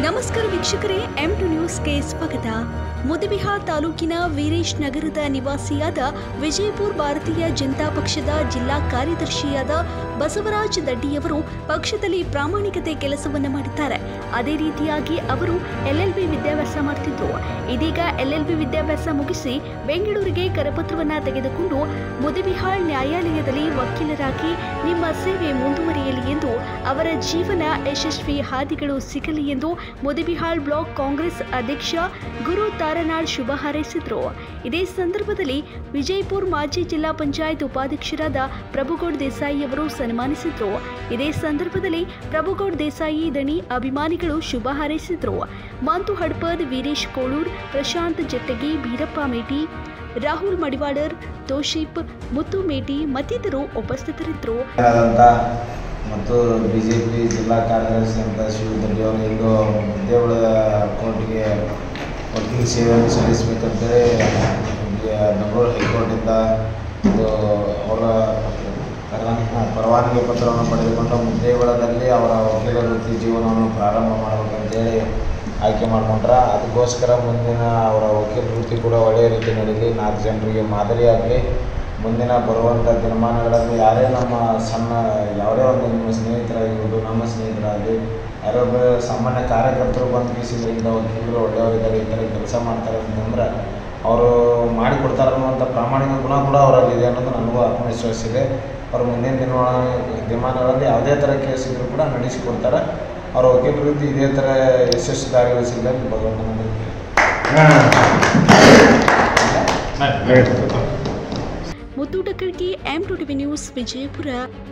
ನಮಸ್ಕಾರ ವೀಕ್ಷಕರೇ M to ನ್ಯೂಸ್ಗೆ ಸ್ವಾಗತ ಮುದಿಬಿಹಾರ್ ತಾಲೂಕಿನ ವೀರೇಶ್ ನಗರದ ನಿವಾಸಿಯಾದ ವಿಜಯಪುರ ಭಾರತೀಯ ಜನತಾ ಪಕ್ಷದ ಜಿಲ್ಲಾ ಕಾರ್ಯದರ್ಶಿಯಾದ ಬಸವರಾಜ ದಡ್ಡಿಯವರು ಪಕ್ಷದಲ್ಲಿ ಪ್ರಾಮಾಣಿಕತೆ ಕೆಲಸವನ್ನು ಮಾಡಿದ್ದಾರೆ ಅದೇ ರೀತಿಯಾಗಿ ಅವರು ಎಲ್ಎಲ್ಬಿ ವಿದ್ಯಾಭ್ಯಾಸ ಮಾಡ್ತಿದ್ರು ಇದೀಗ ಎಲ್ಎಲ್ಬಿ ವಿದ್ಯಾಭ್ಯಾಸ ಮುಗಿಸಿ ಬೆಂಗಳೂರಿಗೆ ಕರಪತ್ರವನ್ನ ತೆಗೆದುಕೊಂಡು ಮುದಿಬಿಹಾಳ್ ನ್ಯಾಯಾಲಯದಲ್ಲಿ ವಕೀಲರಾಗಿ ನಿಮ್ಮ ಸೇವೆ ಮುಂದುವರಿಯಲಿ ಎಂದು ಅವರ ಜೀವನ ಯಶಸ್ವಿ ಹಾದಿಗಳು ಸಿಗಲಿ ಎಂದು ಮುದಿಬಿಹಾಳ್ ಬ್ಲಾಕ್ ಕಾಂಗ್ರೆಸ್ ಅಧ್ಯಕ್ಷ ಗುರು ತಾರನಾಳ್ ಶುಭ ಹಾರೈಸಿದರು ಇದೇ ಸಂದರ್ಭದಲ್ಲಿ ವಿಜಯಪುರ ಮಾಜಿ ಜಿಲ್ಲಾ ಪಂಚಾಯತ್ ಉಪಾಧ್ಯಕ್ಷರಾದ ಪ್ರಭುಗೌಡ್ ದೇಸಾಯಿ ಅವರು ಸನ್ಮಾನಿಸಿದ್ರು ಇದೇ ಸಂದರ್ಭದಲ್ಲಿ ಪ್ರಭುಗೌಡ್ ದೇಸಾಯಿ ದಣಿ ಅಭಿಮಾನಿಗಳು ಶುಭ ಹಾರೈಸಿದ್ರು ಮಂತು ಹಡ್ಪದ್ ವೀರೇಶ್ ಕೋಳೂರ್ ಪ್ರಶಾಂತ್ ಜಟ್ಟಗಿ ಬೀರಪ್ಪ ಮೇಟಿ ರಾಹುಲ್ ಮಡಿವಾಡರ್ ತೋಶಿಪ್ ಮುತ್ತು ಮೇಟಿ ಮತ್ತಿತರರು ಉಪಸ್ಥಿತರಿದ್ದರು ಆದಂಥ ಮತ್ತು ಬಿ ಜೆ ಪಿ ಜಿಲ್ಲಾ ಕಾರ್ಯದರ್ಶಿ ಅಂತ ಶಿವದಡ್ಡಿ ಅವರು ಇಂದು ದೇವಳ ಕೋರ್ಟ್ಗೆ ವಕೀಲ ಸೇವೆಯನ್ನು ಸಲ್ಲಿಸಬೇಕಂತೇಳಿ ಇಲ್ಲಿ ಬೆಂಗಳೂರು ಹೈಕೋರ್ಟಿಂದ ಇದು ಅವರ ಪರವಾನ- ಪರವಾನಗಿ ಪತ್ರವನ್ನು ಪಡೆದುಕೊಂಡು ಮುದ್ದೇವಳದಲ್ಲಿ ಅವರ ವಕೀಲ ವೃತ್ತಿ ಜೀವನವನ್ನು ಪ್ರಾರಂಭ ಮಾಡಬೇಕಂತೇಳಿ ಆಯ್ಕೆ ಮಾಡ್ಕೊಂಡ್ರ ಅದಕ್ಕೋಸ್ಕರ ಮುಂದಿನ ಅವರ ವಕೀಲ ವೃತ್ತಿ ಕೂಡ ಒಳ್ಳೆಯ ರೀತಿ ನಡೀಲಿ ನಾಲ್ಕು ಜನರಿಗೆ ಮಾದರಿಯಾಗಲಿ ಮುಂದಿನ ಬರುವಂಥ ದಿನಮಾನಗಳಲ್ಲಿ ಯಾರೇ ನಮ್ಮ ಸಣ್ಣ ಯಾವುದೇ ಒಂದು ನಿಮ್ಮ ಸ್ನೇಹಿತರಾಗಿರ್ಬೋದು ನಮ್ಮ ಸ್ನೇಹಿತರಾಗಲಿ ಯಾರೋ ಒಬ್ಬ ಸಾಮಾನ್ಯ ಕಾರ್ಯಕರ್ತರು ಬಂದು ಬೀಸಿದ್ರಿಂದ ವಕೀಲರು ಒಳ್ಳೆಯವರಿದ್ದಾರೆ ಈ ಥರ ಕೆಲಸ ಮಾಡ್ತಾರೆ ಅಂತಂದ್ರೆ ಅವರು ಮಾಡಿಕೊಡ್ತಾರೆ ಅನ್ನುವಂಥ ಪ್ರಾಮಾಣಿಕ ಗುಣ ಕೂಡ ಅವರಲ್ಲಿದೆ ಅನ್ನೋದು ನನಗೂ ಆತ್ಮವಿಶ್ವಾಸ ಇದೆ ಅವರು ಮುಂದಿನ ದಿನ ದಿನಮಾನಗಳಲ್ಲಿ ಯಾವುದೇ ಥರ ಕೇಸ್ ಇದ್ರೂ ಕೂಡ ನಡೆಸಿಕೊಡ್ತಾರೆ ಅವರ ವಕೀಲ ವೃತ್ತಿ ಇದೇ ಥರ ಯಶಸ್ವಿ ದಾರಿಗಳು ಸಿಗಲಿ ಅಂತ ಭಗವಂತನಲ್ಲಿ Muttu Takalki M two TV news Vijayapura